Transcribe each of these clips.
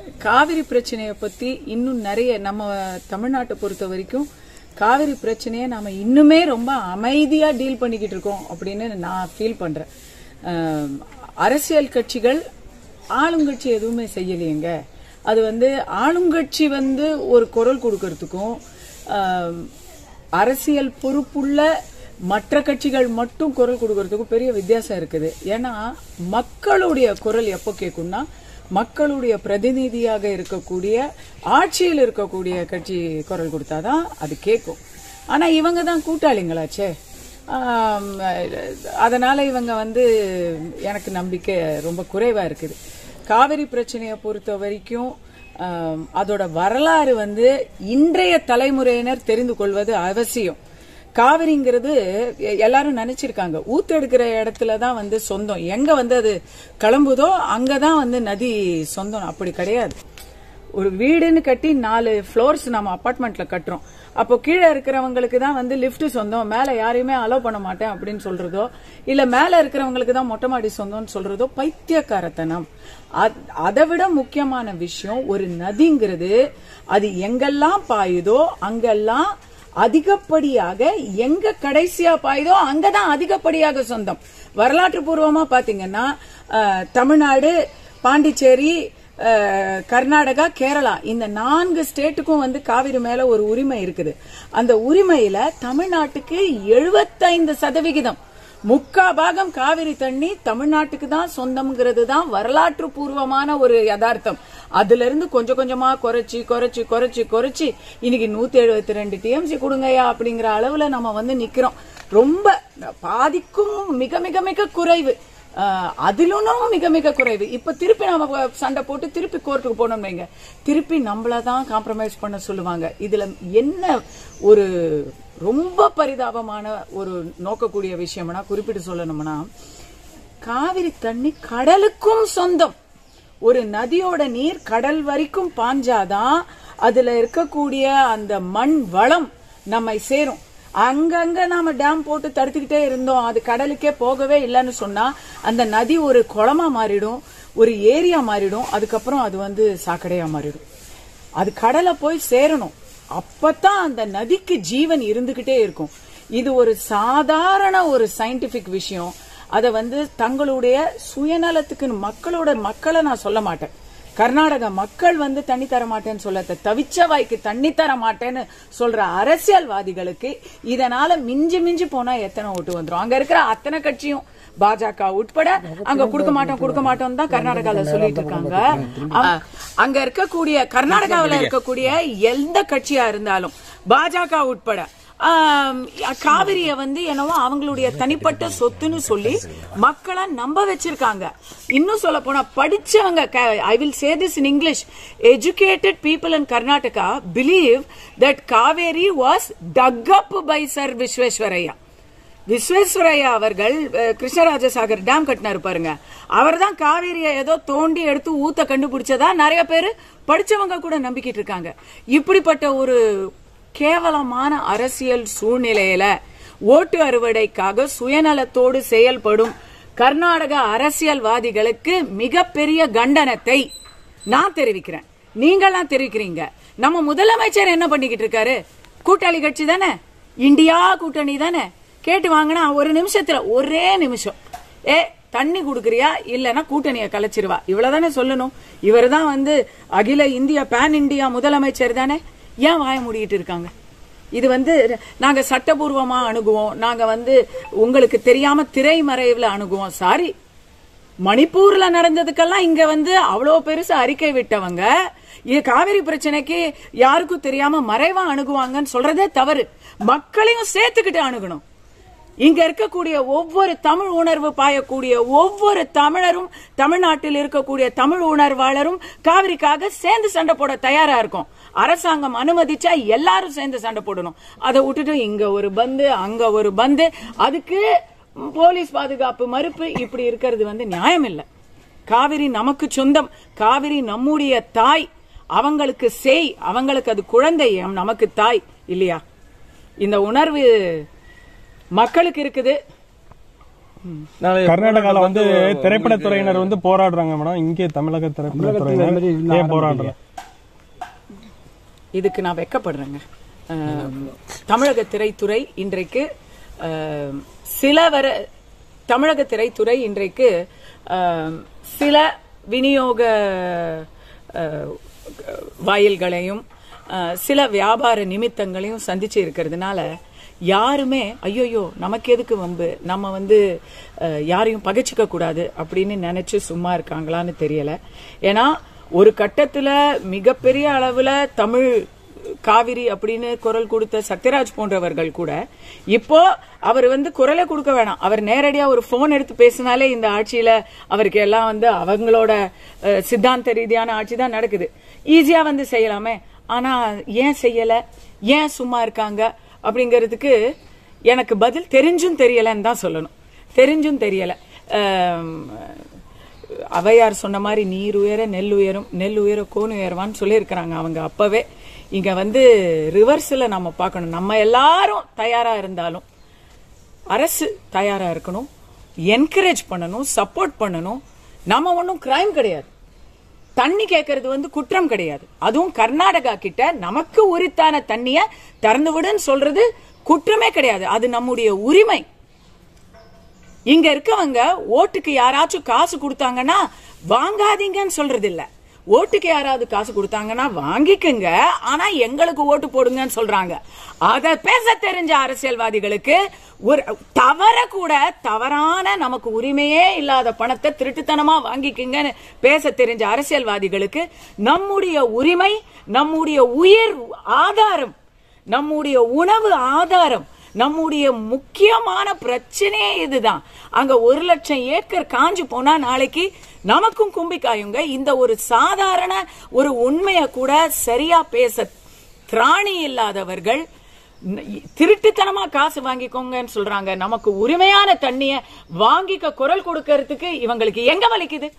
காவிரி பிரச்சனையை பத்தி இன்னும் நிறைய நம்ம தமிழ்நாட்டை பொறுத்த வரைக்கும் காவிரி பிரச்சனையை நாம இன்னுமே ரொம்ப அமைதியா டீல் பண்ணிக்கிட்டு இருக்கோம் அப்படின்னு நான் ஃபீல் பண்றேன் அஹ், அரசியல் கட்சிகள் ஆளுங்கட்சி எதுவுமே செய்யலையேங்க அது வந்து ஆளுங்கட்சி வந்து ஒரு குரல் கொடுக்கறதுக்கும் அஹ், அரசியல் பொறுப்புள்ள மற்ற கட்சிகள் மட்டும் குரல் கொடுக்கறதுக்கும் பெரிய வித்தியாசம் இருக்குது ஏன்னா மக்களுடைய குரல் எப்போ கேட்கும்னா மக்களுடைய பிரதிநிதியாக இருக்கக்கூடிய ஆட்சியில் இருக்கக்கூடிய கட்சி குரல் கொடுத்தாதான் அது கேட்கும் ஆனா இவங்க தான் கூட்டாளிங்களாச்சே ஆம், அதனால இவங்க வந்து எனக்கு நம்பிக்கை ரொம்ப குறைவா இருக்குது காவிரி பிரச்சனையை பொறுத்த வரைக்கும் ஆம், அதோட வரலாறு வந்து இன்றைய தலைமுறையினர் தெரிந்து கொள்வது அவசியம் காவிரிங்கிறது எ- எல்லாரும் நினைச்சிருக்காங்க ஊத்தெடுக்கிற இடத்துல தான் வந்து சொந்தம் எங்க வந்து அது கிளம்புதோ அங்கதான் வந்து நதி சொந்தம் அப்படி கிடையாது ஒரு வீடுன்னு கட்டி நாலு ஃப்ளோர்ஸ் நம்ம அபார்ட்மெண்ட்ல கட்டுறோம் அப்போ கீழே இருக்கிறவங்களுக்கு தான் வந்து லிஃப்ட் சொந்தம் மேல யாரையுமே அலோவ் பண்ண மாட்டேன் அப்படின்னு சொல்றதோ இல்ல மேல இருக்கிறவங்களுக்கு தான் மொட்டை மாடி சொந்தம்னு சொல்றதோ பைத்தியக்காரத்தனம் அத்- அதை விட முக்கியமான விஷயம் ஒரு நதிங்கிறது அது எங்கெல்லாம் பாயுதோ அங்கெல்லாம் அதிகப்படியாக எங்க கடைசியா பாயுதோ அங்கதான் அதிகப்படியாக சொந்தம் வரலாற்று பூர்வமா பாத்தீங்கன்னா அஹ், தமிழ்நாடு பாண்டிச்சேரி அஹ், கர்நாடகா கேரளா இந்த நான்கு ஸ்டேட்டுக்கும் வந்து காவிரி மேல ஒரு உரிமை இருக்குது அந்த உரிமையில தமிழ்நாட்டுக்கு எழுபத்தைந்து சதவிகிதம் முக்கா பாகம் காவிரி தண்ணி தமிழ்நாட்டுக்கு தான் சொந்தம்ங்கிறது தான் வரலாற்று பூர்வமான ஒரு யதார்த்தம் அதுல இருந்து கொஞ்சம் கொஞ்சமா குறைச்சி குறைச்சி குறைச்சி குறைச்சி இன்னைக்கு நூத்தி எழுபத்தி ரெண்டு டிஎம்சி கொடுங்கய்யா அப்படிங்கிற அளவுல நம்ம வந்து நிக்கிறோம் ரொம்ப பாதிக்கும் மிக மிக மிக குறைவு ஆஹ் அதிலும் மிக மிக குறைவு இப்ப திருப்பி நம்ம சண்டை போட்டு திருப்பி கோர்ட்டுக்கு போனோம் வைங்க திருப்பி நம்மள தான் காம்ப்ரமைஸ் பண்ண சொல்லுவாங்க இதுல என்ன ஒரு ரொம்ப பரிதாபமான ஒரு நோக்கக்கூடிய விஷயம்னா குறிப்பிட்டு சொல்லணும்னா காவிரி தண்ணி கடலுக்கும் சொந்தம் ஒரு நதியோட நீர் கடல் வரைக்கும் பாஞ்சாதான் அதுல இருக்கக்கூடிய அந்த மண் வளம் நம்மை சேரும் அங்கங்க நாம டேம் போட்டு தடுத்துக்கிட்டே இருந்தோம் அது கடலுக்கே போகவே இல்லைன்னு சொன்னா அந்த நதி ஒரு குளமா மாறிடும் ஒரு ஏரியா மாறிடும் அதுக்கப்புறம் அது வந்து சாக்கடையா மாறிடும் அது கடலை போய் சேரணும் அப்பதான் அந்த நதிக்கு ஜீவன் இருந்துகிட்டே இருக்கும் இது ஒரு சாதாரண ஒரு சயின்டிபிக் விஷயம் அத வந்து தங்களுடைய சுயநலத்துக்கு மக்களோட மக்களை நான் சொல்ல மாட்டேன் கர்நாடக மக்கள் வந்து தண்ணி தர மாட்டேன்னு சொல்ல தவிச்ச வாய்க்கு தண்ணி தர மாட்டேன்னு சொல்ற அரசியல்வாதிகளுக்கு இதனால மிஞ்சி மிஞ்சி போனா எத்தனை ஓட்டு வந்துரும் அங்க இருக்கிற அத்தனை கட்சியும் பாஜக உட்பட அங்க கொடுக்க மாட்டோம் கொடுக்க மாட்டோம் தான் கர்நாடகால சொல்லிட்டு இருக்காங்க அ- அங்க இருக்கக்கூடிய கர்நாடகாவில இருக்கக்கூடிய எந்த கட்சியா இருந்தாலும் பாஜக உட்பட ஆம், காவிரிய வந்து என்னவோ அவங்களுடைய தனிப்பட்ட சொத்துன்னு சொல்லி மக்களை நம்ப வச்சிருக்காங்க இன்னும் சொல்ல போனா படிச்சவங்க I will say this in English educated people in Karnataka believe that Kaveri was dug up by sir Visvesvaraya Visvesvaraya அவர்கள் அஹ், கிருஷ்ணராஜசாகர் டேம் கட்டினாரு பாருங்க அவர் தான் காவேரியை ஏதோ தோண்டி எடுத்து ஊத்த கண்டுபிடிச்சதா நிறைய பேர் படிச்சவங்க கூட நம்பிக்கிட்டு இருக்காங்க இப்படிப்பட்ட ஒரு கேவலமான அரசியல் சூழ்நிலையில ஓட்டு அறுவடைக்காக சுயநலத்தோடு செயல்படும் கர்நாடக அரசியல்வாதிகளுக்கு மிகப்பெரிய கண்டனத்தை நான் தெரிவிக்கிறேன் நீங்களாம் தெரிவிக்கிறீங்க நம்ம முதலமைச்சர் என்ன பண்ணிக்கிட்டு இருக்காரு கூட்டாளி கட்சி தானே இந்தியா கூட்டணி தானே கேட்டு வாங்கினா ஒரு நிமிஷத்துல ஒரே நிமிஷம் ஏ தண்ணி குடுக்கறியா இல்லனா கூட்டணியை கலைச்சிருவா இவ்வளவுதானே சொல்லணும் இவர் தான் வந்து அகில இந்திய பேன் இந்தியா முதலமைச்சர் தானே ஏன் வாய மூடிட்டு இருக்காங்க இது வந்து நாங்க சட்டபூர்வமா அணுகுவோம் நாங்க வந்து உங்களுக்கு தெரியாம திரைமறைவுல அணுகுவோம் சாரி மணிப்பூர்ல நடந்ததுக்கெல்லாம் இங்க வந்து அவ்வளவு பெருசு அறிக்கை விட்டவங்க இது காவிரி பிரச்சனைக்கு யாருக்கும் தெரியாம மறைவா அணுகுவாங்கன்னு சொல்றதே தவறு மக்களையும் சேர்த்துக்கிட்டு அணுகணும் இங்க இருக்கக்கூடிய ஒவ்வொரு தமிழ் உணர்வு பாயக்கூடிய ஒவ்வொரு தமிழரும் தமிழ்நாட்டில் இருக்கக்கூடிய தமிழ் உணர்வாளரும் காவிரிக்காக சேர்ந்து சண்டை போட தயாரா இருக்கும் அரசாங்கம் அனுமதிச்சா எல்லாரும் சேர்ந்து சண்டை போடணும் அதை விட்டுட்டு இங்க ஒரு பந்து அங்க ஒரு பந்து அதுக்கு போலீஸ் பாதுகாப்பு மறுப்பு இப்படி இருக்கிறது வந்து நியாயம் இல்லை காவிரி நமக்கு சொந்தம் காவிரி நம்முடைய தாய் அவங்களுக்கு செய் அவங்களுக்கு அது குழந்தை எம் நமக்கு தாய் இல்லையா இந்த உணர்வு மக்களுக்கு இருக்குது கர்நாடகால வந்து திரைப்படத்துறையினர் வந்து போராடுறாங்க மேடம் இங்கே தமிழக திரைப்படத்துறையினர் ஏன் போராடுறாங்க இதுக்கு நான் வெக்கப்படுறேங்க ஆம், தமிழக திரைத்துறை இன்றைக்கு ஆம், சில வர தமிழக திரைத்துறை இன்றைக்கு ஆம், சில விநியோக ஆ, வாயில்களையும் ஆ, சில வியாபார நிமித்தங்களையும் சந்திச்சு இருக்கிறதுனால யாருமே ஐயோயோ நமக்கு எதுக்கு வம்பு நம்ம வந்து அஹ், யாரையும் பகைச்சிக்க கூடாது அப்படின்னு நினைச்சு சும்மா இருக்காங்களான்னு தெரியல ஏன்னா ஒரு கட்டத்துல மிகப்பெரிய அளவுல தமிழ் காவிரி அப்படின்னு குரல் கொடுத்த சத்யராஜ் போன்றவர்கள் கூட இப்போ அவர் வந்து குரலை கொடுக்க வேணாம் அவர் நேரடியா ஒரு போன் எடுத்து பேசினாலே இந்த ஆட்சியில அவருக்கு எல்லாம் வந்து அவங்களோட அஹ், சித்தாந்த ரீதியான ஆட்சி தான் நடக்குது ஈஸியா வந்து செய்யலாமே ஆனா ஏன் செய்யல ஏன் சும்மா இருக்காங்க அப்படிங்கிறதுக்கு எனக்கு பதில் தெரிஞ்சும் தெரியலன்னு தான் சொல்லணும் தெரிஞ்சும் தெரியல ஆம், அவையார் சொன்ன மாதிரி நீர் உயர நெல் உயரும் நெல் உயர கோன் உயர்வான்னு சொல்லியிருக்கிறாங்க அவங்க அப்பவே இங்க வந்து ரிவர்ஸ்ல நம்ம பார்க்கணும் நம்ம எல்லாரும் தயாரா இருந்தாலும் அரசு தயாரா இருக்கணும் என்கரேஜ் பண்ணணும் சப்போர்ட் பண்ணணும் நம்ம ஒன்றும் கிரைம் கிடையாது தண்ணி கேட்கறது வந்து குற்றம் கிடையாது அதுவும் கர்நாடகா கிட்ட நமக்கு உரித்தான தண்ணிய திறந்து விடுன்னு சொல்றது குற்றமே கிடையாது அது நம்முடைய உரிமை இங்க இருக்கவங்க ஓட்டுக்கு யாராச்சும் காசு கொடுத்தாங்கன்னா வாங்காதீங்கன்னு சொல்றது இல்ல ஓட்டுக்கு யாராவது காசு கொடுத்தாங்கன்னா வாங்கிக்கங்க ஆனா எங்களுக்கு ஓட்டு போடுங்கன்னு சொல்றாங்க அத பேச தெரிஞ்ச அரசியல்வாதிகளுக்கு ஒரு தவற கூட தவறான நமக்கு உரிமையே இல்லாத பணத்தை திருட்டுத்தனமா வாங்கிக்கங்கன்னு பேச தெரிஞ்ச அரசியல்வாதிகளுக்கு நம்முடைய உரிமை நம்முடைய உயிர் ஆதாரம் நம்முடைய உணவு ஆதாரம் நம்முடைய முக்கியமான பிரச்சனையே இதுதான் அங்க ஒரு லட்சம் ஏக்கர் காஞ்சு போனா நாளைக்கு நமக்கும் கும்பி காயுங்க இந்த ஒரு சாதாரண ஒரு உண்மைய கூட சரியா பேச திராணி இல்லாதவர்கள் ந- திருட்டுத்தனமா காசு வாங்கிக்கோங்கன்னு சொல்றாங்க நமக்கு உரிமையான தண்ணிய வாங்கிக்க குரல் கொடுக்கறதுக்கு இவங்களுக்கு எங்க வலிக்குது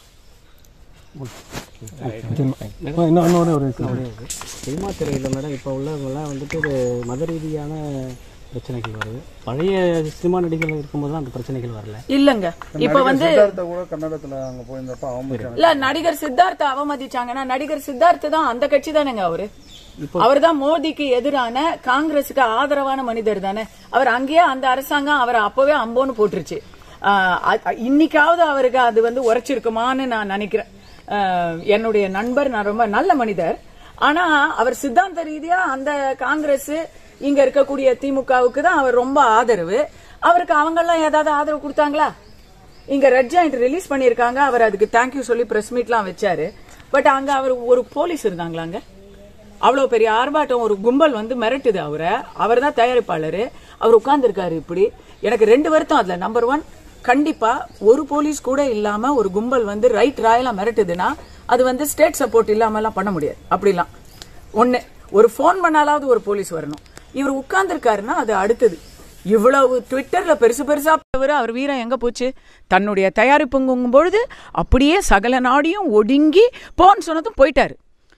இன்னும் இன்னொரு ஒரு விஷயம். சினிமா துறையில் மேடம் இப்போ உள்ளவங்கலாம் வந்துட்டு இது மத ரீதியான பிரச்சனைகள் வருது பழைய சினிமா நடிகர்கள் இருக்கும்போது அந்த பிரச்சனைகள் வரல இல்லங்க இப்ப வந்து சித்தார்த்தா கூட கன்னடத்துல அங்க போயிருந்தப்ப அவமதிச்சாங்க இல்ல நடிகர் சித்தார்த்த அவமதிச்சாங்கன்னா நடிகர் சித்தார்த்த தான் அந்த கட்சி தானேங்க அவரு அவர்தான் மோடிக்கு எதிரான காங்கிரஸுக்கு ஆதரவான மனிதர் தானே அவர் அங்கேயே அந்த அரசாங்கம் அவரை அப்பவே அம்போன்னு போட்டுருச்சு ஆஹ் அ- இன்னைக்காவது அவருக்கு அது வந்து உரைச்சிருக்குமான்னு நான் நினைக்கிறேன் ஆஹ் என்னுடைய நண்பர் நான் ரொம்ப நல்ல மனிதர் ஆனா அவர் சித்தாந்த ரீதியா அந்த காங்கிரஸ் இங்க இருக்கக்கூடிய திமுகவுக்கு தான் அவர் ரொம்ப ஆதரவு அவருக்கு அவங்கெல்லாம் ஏதாவது ஆதரவு கொடுத்தாங்களா இங்க ரெட் ஜாயிண்ட் ரிலீஸ் பண்ணிருக்காங்க அவர் அதுக்கு தேங்க்யூ சொல்லி பிரஸ் மீட்லாம் வச்சாரு பட் அங்க அவர் ஒரு போலீஸ் இருந்தாங்களாங்க அவ்வளவு பெரிய ஆர்ப்பாட்டம் ஒரு கும்பல் வந்து மிரட்டுது அவரை அவர் தான் தயாரிப்பாளர் அவர் உட்கார்ந்துருக்காரு இப்படி எனக்கு ரெண்டு வருத்தம் அதுல நம்பர் ஒன் கண்டிப்பா ஒரு போலீஸ் கூட இல்லாம ஒரு கும்பல் வந்து ரைட் ராயலா மிரட்டுதுன்னா அது வந்து ஸ்டேட் சப்போர்ட் இல்லாம எல்லாம் பண்ண முடியாது அப்படிலாம் ஒண்ணு ஒரு ஃபோன் பண்ணாலாவது ஒரு போலீஸ் வரணும் இவர் உட்கார்ந்துருக்காருன்னா அது அடுத்தது இவ்வளவு ட்விட்டர்ல பெருசு பெருசா அவர் அவர் வீரம் எங்க போச்சு தன்னுடைய தயாரிப்புங்கும் பொழுது அப்படியே சகல நாடியும் ஒடுங்கி போன்னு சொன்னதும் போயிட்டாரு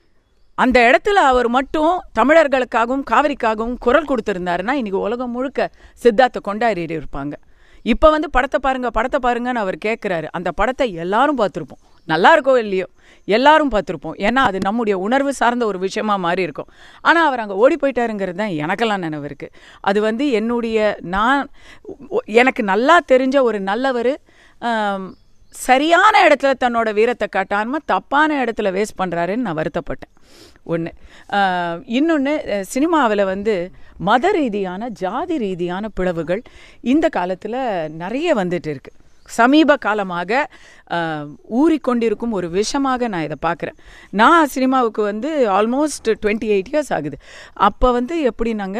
அந்த இடத்துல அவர் மட்டும் தமிழர்களுக்காகவும் காவிரிக்காகவும் குரல் கொடுத்திருந்தாருன்னா இன்னைக்கு உலகம் முழுக்க சித்தார்த்த கொண்டாடி இருப்பாங்க இப்போ வந்து படத்தை பாருங்க படத்தை பாருங்கன்னு அவர் கேட்குறாரு அந்த படத்தை எல்லாரும் பார்த்துருப்போம் நல்லா இருக்கோ இல்லையோ எல்லாரும் பார்த்துருப்போம் ஏன்னா அது நம்முடைய உணர்வு சார்ந்த ஒரு விஷயமா மாறி இருக்கும் ஆனால் அவர் அங்கே ஓடி போயிட்டாருங்கிறது தான் எனக்கெல்லாம் நினைவு இருக்கு அது வந்து என்னுடைய நான் ஒ- எனக்கு நல்லா தெரிஞ்ச ஒரு நல்லவர் ஆம், சரியான இடத்துல தன்னோட வீரத்தை காட்டாம தப்பான இடத்துல வேஸ்ட் பண்றாருன்னு நான் வருத்தப்பட்டேன் ஒன்று இன்னொன்று சினிமாவில் வந்து மத ரீதியான ஜாதி ரீதியான பிளவுகள் இந்த காலத்தில் நிறைய வந்துட்டு இருக்கு சமீப காலமாக ஆஹ், ஊறிக்கொண்டிருக்கும் ஒரு விஷமாக நான் இதை பார்க்குறேன் நான் சினிமாவுக்கு வந்து ஆல்மோஸ்ட் டுவெண்ட்டி எயிட் இயர்ஸ் ஆகுது அப்போ வந்து எப்படின்னாங்க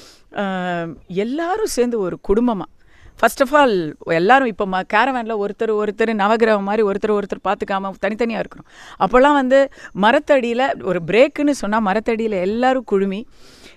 ஆஹ், எல்லாரும் சேர்ந்து ஒரு குடும்பமாக ஃபர்ஸ்ட் ஆஃப் ஆல் எல்லாரும் இப்போ ம கேரவேனில் ஒருத்தர் ஒருத்தர் நவகிரகம் மாதிரி ஒருத்தர் ஒருத்தர் பார்த்துக்காம தனித்தனியாக இருக்கிறோம் அப்போல்லாம் வந்து மரத்தடியில் ஒரு பிரேக்குன்னு சொன்னால் மரத்தடியில் எல்லாரும் குழுமி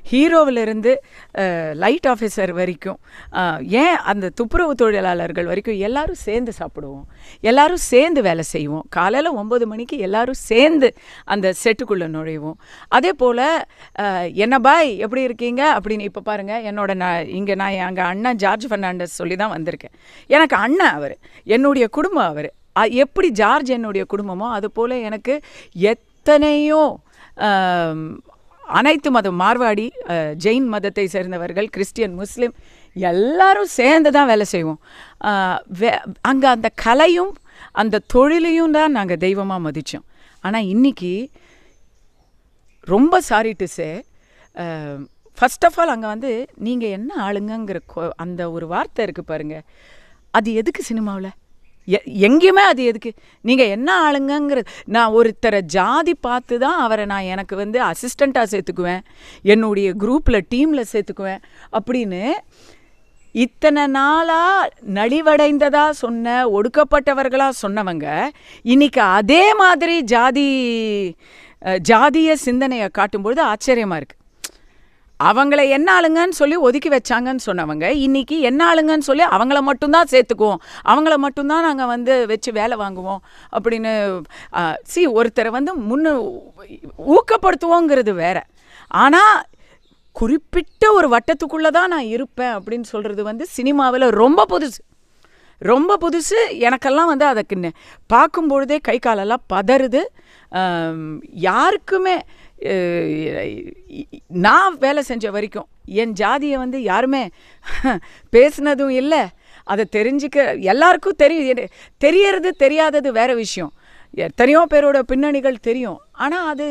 ஹீரோவிலிருந்து லைட் ஆஃபீஸர் வரைக்கும் அஹ், ஏன் அந்த துப்புரவு தொழிலாளர்கள் வரைக்கும் எல்லாரும் சேர்ந்து சாப்பிடுவோம் எல்லாரும் சேர்ந்து வேலை செய்வோம் காலையில் ஒம்பது மணிக்கு எல்லாரும் சேர்ந்து அந்த செட்டுக்குள்ளே நுழைவோம் அதே போல் என்ன பாய் எப்படி இருக்கீங்க அப்படின்னு இப்போ பாருங்கள் என்னோட நான் இங்கே நான் எங்கள் அண்ணன் ஜார்ஜ் ஃபெர்னாண்டஸ் சொல்லி தான் வந்திருக்கேன் எனக்கு அண்ணன் அவர் என்னுடைய குடும்பம் அவர் எப்படி ஜார்ஜ் என்னுடைய குடும்பமோ அது போல் எனக்கு எத்தனையோ ஆம், அனைத்து மதம் மார்வாடி அஹ், ஜெயின் மதத்தை சேர்ந்தவர்கள் கிறிஸ்டியன் முஸ்லீம் எல்லாரும் சேர்ந்து தான் வேலை செய்வோம் அங்கே அந்த கலையும் அந்த தொழிலையும் தான் நாங்கள் தெய்வமாக மதித்தோம் ஆனால் இன்னைக்கு ரொம்ப sorry to say first of all அங்கே வந்து நீங்கள் என்ன ஆளுங்கங்கிற கொ- அந்த ஒரு வார்த்தை இருக்குது பாருங்க அது எதுக்கு சினிமாவில் எ எங்கேயுமே அது எதுக்கு நீங்கள் என்ன ஆளுங்கங்கிறது நான் ஒருத்தரை ஜாதி பார்த்து தான் அவரை நான் எனக்கு வந்து அசிஸ்டண்ட்டாக சேர்த்துக்குவேன் என்னுடைய குரூப்பில் டீமில் சேர்த்துக்குவேன் அப்படின்னு இத்தனை நாளாக நலிவடைந்ததா சொன்ன ஒடுக்கப்பட்டவர்களா சொன்னவங்க இன்னைக்கு அதே மாதிரி ஜாதி அஹ், ஜாதிய சிந்தனையை காட்டும்பொழுது ஆச்சரியமாக இருக்குது அவங்கள என்ன ஆளுங்கன்னு சொல்லி ஒதுக்கி வச்சாங்கன்னு சொன்னவங்க இன்னைக்கு என்ன ஆளுங்கன்னு சொல்லி அவங்கள மட்டும்தான் சேர்த்துக்குவோம் அவங்கள மட்டும்தான் நாங்கள் வந்து வச்சு வேலை வாங்குவோம் அப்படின்னு சி ஒருத்தரை வந்து முன்ன ஊக்கப்படுத்துவோங்கிறது வேற ஆனால் குறிப்பிட்ட ஒரு வட்டத்துக்குள்ளே தான் நான் இருப்பேன் அப்படின்னு சொல்கிறது வந்து சினிமாவில் ரொம்ப புதுசு ரொம்ப புதுசு எனக்கெல்லாம் வந்து அதுக்கு நெ- பார்க்கும்பொழுதே கை காலெல்லாம் பதறுது ஆம், யாருக்குமே அஹ், நான் வேலை செஞ்ச வரைக்கும் என் ஜாதியை வந்து யாருமே பேசுனதும் இல்லை அதை தெரிஞ்சுக்க எல்லாருக்கும் தெரியும் என- தெரியறது தெரியாதது வேற விஷயம் எத்தனையோ பேரோட பின்னணிகள் தெரியும் ஆனால் அது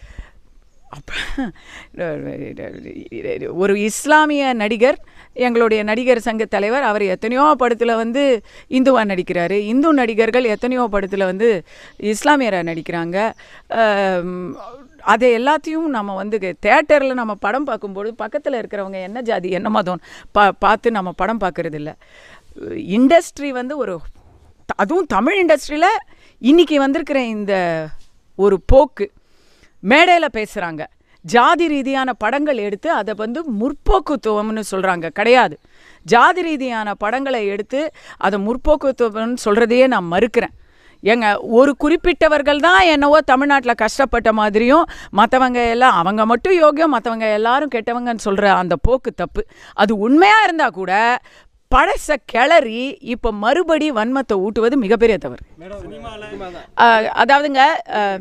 அப்ப ஒரு இஸ்லாமிய நடிகர் எங்களுடைய நடிகர் சங்க தலைவர் அவர் எத்தனையோ படத்தில் வந்து இந்துவாக நடிக்கிறாரு இந்து நடிகர்கள் எத்தனையோ படத்தில் வந்து இஸ்லாமியராக நடிக்கிறாங்க ஆம், அதை எல்லாத்தையும் நம்ம வந்து தேட்டரில் நம்ம படம் பார்க்கும்போது பக்கத்தில் இருக்கிறவங்க என்ன ஜாதி என்ன மதம் பா பார்த்து நம்ம படம் பார்க்கறது இல்ல இண்டஸ்ட்ரி வந்து ஒரு அதுவும் தமிழ் இண்டஸ்ட்ரியில் இன்னைக்கு வந்திருக்கிற இந்த ஒரு போக்கு மேடையில் பேசுகிறாங்க ஜாதி ரீதியான படங்கள் எடுத்து அதை வந்து முற்போக்குத்துவம்னு சொல்கிறாங்க கிடையாது ஜாதி ரீதியான படங்களை எடுத்து அதை முற்போக்குத்துவம்னு சொல்கிறதையே நான் மறுக்கிறேன் ஏங்க ஒரு குறிப்பிட்டவர்கள் தான் என்னவோ தமிழ்நாட்டில் கஷ்டப்பட்ட மாதிரியும் மற்றவங்க எல்லாம் அவங்க மட்டும் யோகியம் மற்றவங்க எல்லாரும் கெட்டவங்கன்னு சொல்கிற அந்த போக்கு தப்பு அது உண்மையாக இருந்தால் கூட பழச கிளறி இப்போ மறுபடி வன்மத்தை ஊட்டுவது மிகப்பெரிய தவறு அஹ், அதாவதுங்க அஹ்,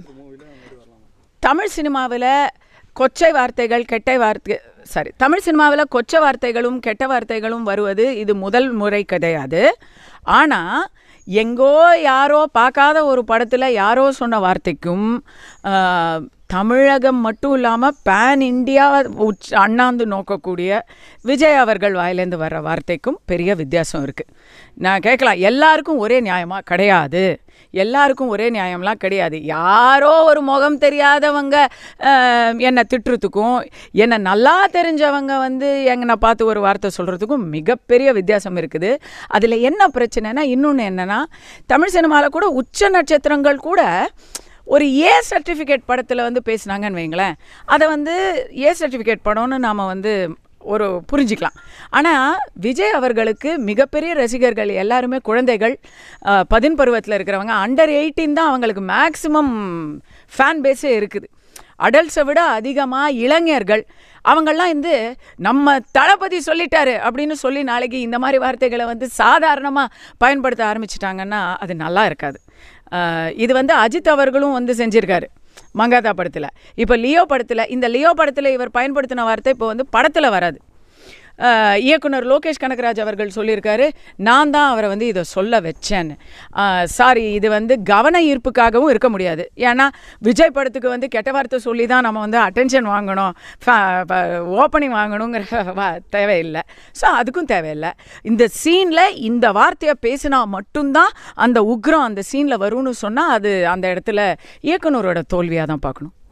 தமிழ் சினிமாவில் கொச்சை வார்த்தைகள் கெட்ட வார்த்தை சாரி தமிழ் சினிமாவில் கொச்சை வார்த்தைகளும் கெட்ட வார்த்தைகளும் வருவது இது முதல் முறை கிடையாது ஆனால் எங்கோ யாரோ பார்க்காத ஒரு படத்தில் யாரோ சொன்ன வார்த்தைக்கும் ஆஹ், தமிழகம் மட்டும் இல்லாமல் பேன் இந்தியா உச் அண்ணாந்து நோக்கக்கூடிய விஜய் அவர்கள் வாயிலேருந்து வர்ற வார்த்தைக்கும் பெரிய வித்தியாசம் இருக்குது நான் கேட்கலாம் எல்லாருக்கும் ஒரே நியாயமா கிடையாது எல்லாருக்கும் ஒரே நியாயம்லாம் கிடையாது யாரோ ஒரு முகம் தெரியாதவங்க அஹ், என்னை திட்டுறதுக்கும் என்னை நல்லா தெரிஞ்சவங்க வந்து என்னை பார்த்து ஒரு வார்த்தை சொல்கிறதுக்கும் மிகப்பெரிய வித்தியாசம் இருக்குது அதில் என்ன பிரச்சனைனா இன்னொன்று என்னென்னா தமிழ் சினிமாவில் கூட உச்ச நட்சத்திரங்கள் கூட ஒரு ஏ சர்டிஃபிகேட் படத்தில் வந்து பேசுனாங்கன்னு வைங்களேன் அதை வந்து ஏ சர்டிஃபிகேட் படம்னு நாம் வந்து ஒரு புரிஞ்சிக்கலாம் ஆனால் விஜய் அவர்களுக்கு மிகப்பெரிய ரசிகர்கள் எல்லாருமே குழந்தைகள் அஹ், பதின் பருவத்தில் இருக்கிறவங்க அண்டர் எயிட்டீன் தான் அவங்களுக்கு மேக்ஸிமம் ஃபேன் பேஸே இருக்குது அடல்ட்ஸை விட அதிகமாக இளைஞர்கள் அவங்கெல்லாம் வந்து நம்ம தளபதி சொல்லிட்டாரு அப்படின்னு சொல்லி நாளைக்கு இந்த மாதிரி வார்த்தைகளை வந்து சாதாரணமாக பயன்படுத்த ஆரம்பிச்சிட்டாங்கன்னா அது நல்லா இருக்காது அஹ், இது வந்து அஜித் அவர்களும் வந்து செஞ்சிருக்காரு மங்காதா படத்தில் இப்போ லியோ படத்தில் இந்த லியோ படத்தில் இவர் பயன்படுத்தின வார்த்தை இப்போ வந்து படத்தில் வராது அஹ், இயக்குனர் லோகேஷ் கனகராஜ் அவர்கள் சொல்லியிருக்காரு நான் தான் அவரை வந்து இதை சொல்ல வச்சேன்னு சாரி இது வந்து கவன ஈர்ப்புக்காகவும் இருக்க முடியாது ஏன்னா விஜய் படத்துக்கு வந்து கெட்ட வார்த்தை சொல்லி தான் நம்ம வந்து அட்டென்ஷன் வாங்கணும் ஓப்பனிங் வாங்கணுங்கிற வா தேவையில்லை ஸோ அதுக்கும் தேவையில்லை இந்த சீனில் இந்த வார்த்தையை பேசினா மட்டும்தான் அந்த உக்ரம் அந்த சீனில் வரும்னு சொன்னால் அது அந்த இடத்துல இயக்குனரோட தோல்வியாக தான் பார்க்கணும்